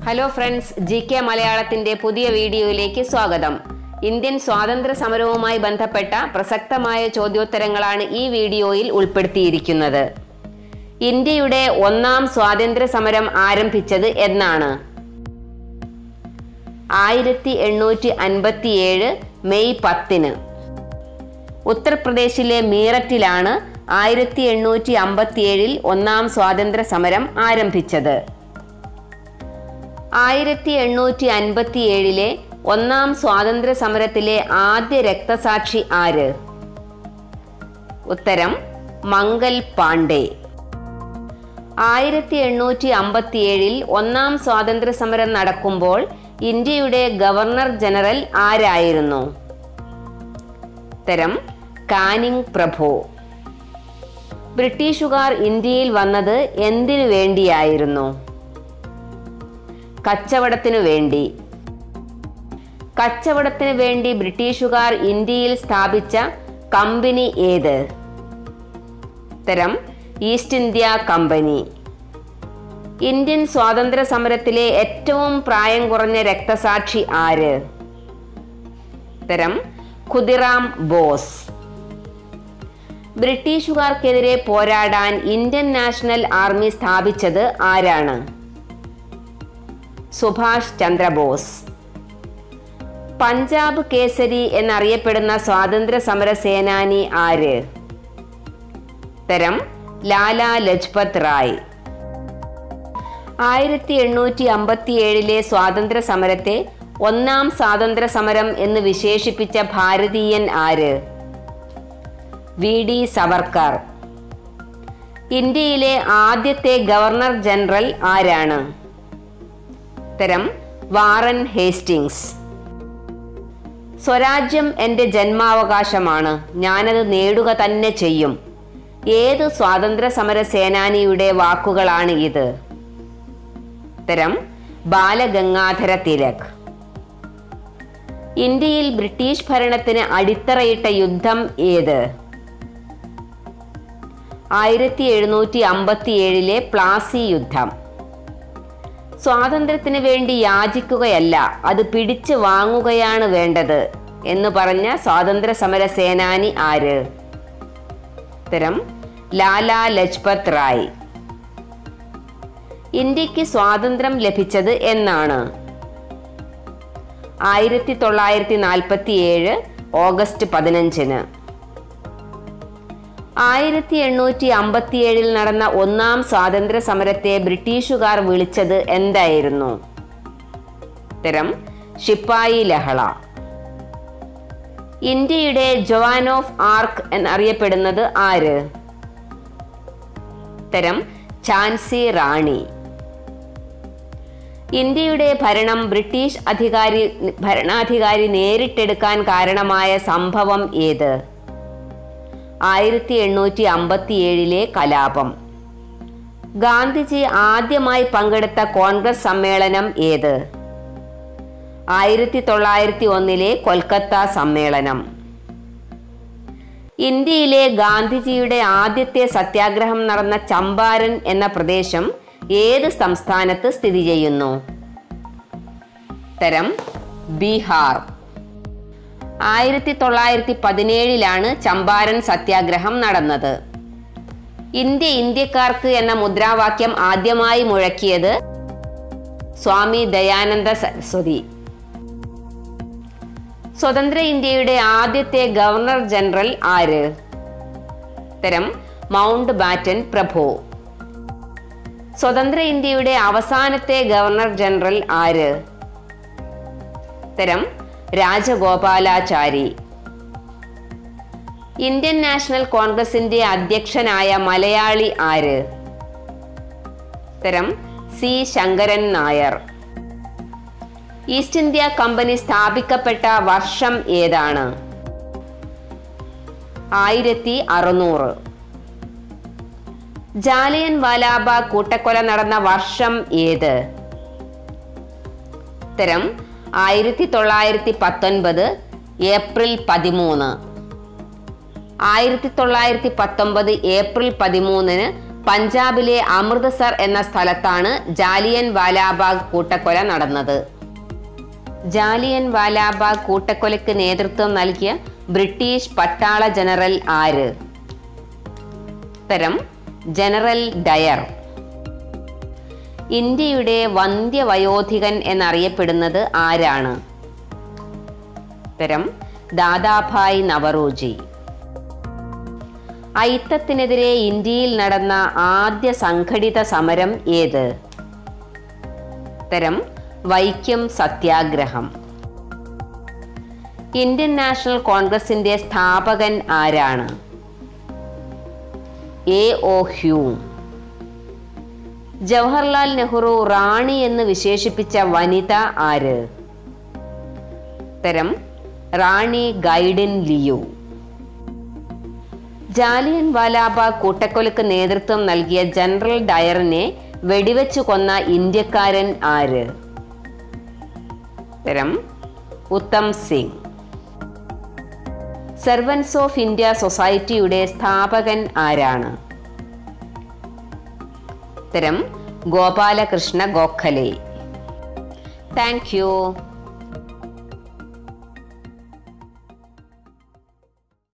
hello friends G K മലയാളത്തിന്റെ പുതിയ വീഡിയോയിലേക്ക് സ്വാഗതം ഇന്ത്യൻ സ്വാതന്ത്ര്യ സമരവുമായി ബന്ധപ്പെട്ട പ്രസക്തമായ ചോദ്യോത്തരങ്ങളാണ് ഈ വീഡിയോയിൽ ഉൾപ്പെടുത്തിയിരിക്കുന്നത് ഇന്ത്യയുടെ ഒന്നാം സ്വാതന്ത്ര്യ സമരം ആരംഭിച്ചത് എന്നാണ് ആയിരത്തി എണ്ണൂറ്റി അൻപത്തിയേഴ് മെയ് പത്തിന് ഉത്തർപ്രദേശിലെ മീററ്റിലാണ് ആയിരത്തി എണ്ണൂറ്റി അമ്പത്തിയേഴിൽ ഒന്നാം സ്വാതന്ത്ര്യ സമരം ആരംഭിച്ചത് ആയിരത്തി എണ്ണൂറ്റി അൻപത്തിയേഴിലെ ഒന്നാം സ്വാതന്ത്ര്യ സമരത്തിലെ ആദ്യ രക്തസാക്ഷി ആര് ഉത്തരം മംഗൽ പാണ്ഡെ ആയിരത്തി എണ്ണൂറ്റി അമ്പത്തിയേഴിൽ ഒന്നാം സ്വാതന്ത്ര്യ സമരം നടക്കുമ്പോൾ ഇന്ത്യയുടെ ഗവർണർ ജനറൽ ആരായിരുന്നു ഉത്തരം കാനിങ് പ്രഭു ബ്രിട്ടീഷുകാർ ഇന്ത്യയിൽ വന്നത് എന്തിനു വേണ്ടിയായിരുന്നു കച്ചവടത്തിനു വേണ്ടി കച്ചവടത്തിനു വേണ്ടി ബ്രിട്ടീഷുകാർ ഇന്ത്യയിൽ സ്ഥാപിച്ച കമ്പനി ഏത് ഉത്തരം ഈസ്റ്റ് ഇന്ത്യ കമ്പനി ഇന്ത്യൻ സ്വാതന്ത്ര്യ സമരത്തിലെ ഏറ്റവും പ്രായം കുറഞ്ഞ രക്തസാക്ഷി ആര് ഉത്തരം ഖുദിറാം ബോസ് ബ്രിട്ടീഷുകാർക്കെതിരെ പോരാടാൻ ഇന്ത്യൻ നാഷണൽ ആർമി സ്ഥാപിച്ചത് ആരാണ് സുഭാഷ് ചന്ദ്രബോസ് പഞ്ചാബ് കേസരി എന്നറിയപ്പെടുന്ന സ്വാതന്ത്ര്യ സമര സേനാനി ആര് ഉത്തരം ലാല ലജ്പത് റായ് ആയിരത്തി എണ്ണൂറ്റി അമ്പത്തിയേഴിലെ സ്വാതന്ത്ര്യ സമരത്തെ ഒന്നാം സ്വാതന്ത്ര്യ സമരം എന്ന് വിശേഷിപ്പിച്ച ഭാരതീയൻ ആര് വി ഡി സവർക്കർ ഇന്ത്യയിലെ ആദ്യത്തെ ഗവർണർ ജനറൽ ആരാണ് ഉത്തരം വാറൻ ഹേസ്റ്റിങ്സ് സ്വരാജ്യം എൻ്റെ ജന്മാവകാശമാണ് ഞാനത് നേടുക തന്നെ ചെയ്യും ഏത് സ്വാതന്ത്ര്യ സമര സേനാനിയുടെ വാക്കുകളാണ് ഇത് ഉത്തരം ബാലഗംഗാധര തിലക് ഇന്ത്യയിൽ ബ്രിട്ടീഷ് ഭരണത്തിന് അടിത്തറയിട്ട യുദ്ധം ഏത് ആയിരത്തി എഴുന്നൂറ്റി അമ്പത്തി ഏഴിലെ പ്ലാസി യുദ്ധം സ്വാതന്ത്ര്യത്തിന് വേണ്ടി യാചിക്കുകയല്ല അത് പിടിച്ചു വാങ്ങുകയാണ് വേണ്ടത് എന്ന് പറഞ്ഞ സ്വാതന്ത്ര്യ സമര സേനാനി ആര് ഉത്തരം ലാല ലജ്പത് റായ് ഇന്ത്യക്ക് സ്വാതന്ത്ര്യം ലഭിച്ചത് എന്നാണ് ആയിരത്തി തൊള്ളായിരത്തി നാൽപ്പത്തി ഏഴ് ഓഗസ്റ്റ് പതിനഞ്ചിന് ആയിരത്തി എണ്ണൂറ്റി അമ്പത്തിയേഴിൽ നടന്ന ഒന്നാം സ്വാതന്ത്ര്യ സമരത്തെ ബ്രിട്ടീഷുകാർ വിളിച്ചത് എന്തായിരുന്നു ഉത്തരം ഷിപ്പായി ലഹള ഇന്ത്യയുടെ ജവാൻ ഓഫ് ആർക്ക് എന്നറിയപ്പെടുന്നത് ആര് ഉത്തരം ഝാൻസി റാണി ഇന്ത്യയുടെ ഭരണം ബ്രിട്ടീഷ് അധികാരി ഭരണാധികാരി നേരിട്ടെടുക്കാൻ കാരണമായ സംഭവം ഏത് ആയിരത്തി എണ്ണൂറ്റി അമ്പത്തി ഏഴിലെ കലാപം ഗാന്ധിജി ആദ്യമായി പങ്കെടുത്ത കോൺഗ്രസ് സമ്മേളനം ഏത് ആയിരത്തി തൊള്ളായിരത്തി ഒന്നിലെ കൊൽക്കത്ത സമ്മേളനം ഇന്ത്യയിലെ ഗാന്ധിജിയുടെ ആദ്യത്തെ സത്യാഗ്രഹം നടന്ന ചമ്പാരൻ എന്ന പ്രദേശം ഏത് സംസ്ഥാനത്ത് സ്ഥിതി ചെയ്യുന്നു ഉത്തരം ബീഹാർ ആയിരത്തി തൊള്ളായിരത്തി പതിനേഴിലാണ് ചമ്പാരൻ സത്യാഗ്രഹം നടന്നത് ഇന്ത്യ ഇന്ത്യക്കാർക്ക് എന്ന മുദ്രാവാക്യം ആദ്യമായി മുഴക്കിയത് സ്വാമി ദയാനന്ദ സരസ്വതി സ്വതന്ത്ര ഇന്ത്യയുടെ ആദ്യത്തെ ഗവർണർ ജനറൽ ആര് ഉത്തരം മൗണ്ട് ബാറ്റൻ പ്രഭു സ്വതന്ത്ര ഇന്ത്യയുടെ അവസാനത്തെ ഗവർണർ ജനറൽ ആര് ഉത്തരം രാജഗോപാലാചാരി ഇന്ത്യൻ നാഷണൽ കോൺഗ്രസിന്റെ അധ്യക്ഷനായ മലയാളി ആര് ഉത്തരം C Sankaran Nair East India Company സ്ഥാപിക്കപ്പെട്ട വർഷം ഏതാണ് ആയിരത്തി അറുന്നൂറ് ജാലിയൻ വാലാബാഗ് കൂട്ടക്കൊല നടന്ന വർഷം ഏത് ഉത്തരം ആയിരത്തി തൊള്ളായിരത്തി പത്തൊൻപത് ഏപ്രിൽ പതിമൂന്ന് ആയിരത്തി തൊള്ളായിരത്തി പത്തൊമ്പത് ഏപ്രിൽ പതിമൂന്നിന് പഞ്ചാബിലെ അമൃത്സർ എന്ന സ്ഥലത്താണ് ജാലിയൻ വാലാബാഗ് കൂട്ടക്കൊല നടന്നത് ജാലിയൻ വാലാബാഗ് കൂട്ടക്കൊലയ്ക്ക് നേതൃത്വം നൽകിയ ബ്രിട്ടീഷ് പട്ടാള ജനറൽ ആര് ഉത്തരം ജനറൽ ഡയർ ഇന്ത്യയുടെ വന്ധ്യവയോധികൻ എന്നറിയപ്പെടുന്നത് ആരാണ് ഉത്തരം ദാദാഭായ് നവറോജി അയിത്തത്തിനെതിരെ ഇന്ത്യയിൽ നടന്ന ആദ്യ സംഘടിത സമരം ഏത് ഉത്തരം വൈക്കം സത്യാഗ്രഹം ഇന്ത്യൻ നാഷണൽ കോൺഗ്രസിന്റെ സ്ഥാപകൻ ആരാണ് A O Hume Jawaharlal Nehru റാണി എന്ന് വിശേഷിപ്പിച്ച വനിത ആര് ഉത്തരം റാണി ഗൈഡിൻ ലിയു ജാലിയൻ വാലാബാഗ് കൂട്ടക്കൊലക്ക് നേതൃത്വം നൽകിയ ജനറൽ ഡയറിനെ വെടിവെച്ചു കൊന്ന ഇന്ത്യക്കാരൻ ആര് ഉത്തരം Udham Singh Servants of India സൊസൈറ്റിയുടെ സ്ഥാപകൻ ആരാണ് ഉത്തരം ഗോപാലകൃഷ്ണ ഗോഖലെ താങ്ക് യു